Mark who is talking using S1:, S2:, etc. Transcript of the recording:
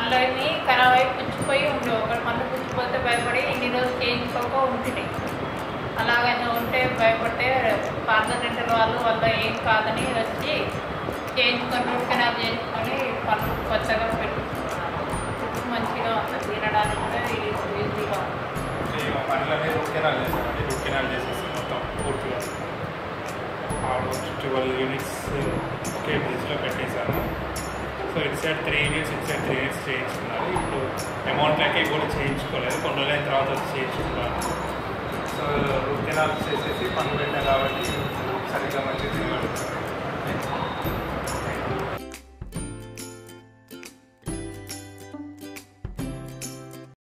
S1: పండ్లని ఖరాబ్ అయి పుచ్చిపోయి ఉండే ఒకటి పండు పుచ్చిపోతే భయపడి ఇన్ని రోజులు చేయించుకోక ఉంటున్నాయి అలాగనే ఉంటే భయపడితే పార్లర్ డెంటల్ వాళ్ళు వల్ల ఏం కాదని వచ్చి చేయించుకొని రూట్ కెనాల్ చేయించుకొని పళ్ళు కొత్తగా పెట్టుకున్నాను మంచిగా ఉంది తినడానికి కూడా ఇది ఈజీగా ఉంది
S2: ఈ పనులన్నీ రూట్ కెనాల్ చేశానండి రూట్ కెనాల్ చేసేసి మొత్తం పూర్తిగా ఆల్మోస్ట్ ట్వెల్వ్ యూనిట్స్ ఒకే ప్లేస్లో పెట్టేశాను సో ఇటు సైడ్ త్రీ యూనిట్స్ ఇటు సైడ్ త్రీ యూనిట్స్ చేయించుకున్నారు ఇప్పుడు అమౌంట్ లెక్క కూడా చేయించుకోలేదు కొన్ని రోజులైన తర్వాత వచ్చి చేయించుకున్నాను సో రూట్ కెనాల్ చేసేసి పనులు పెట్టాను కాబట్టి సరిగ్గా మంచిగా తినగలుగుతాను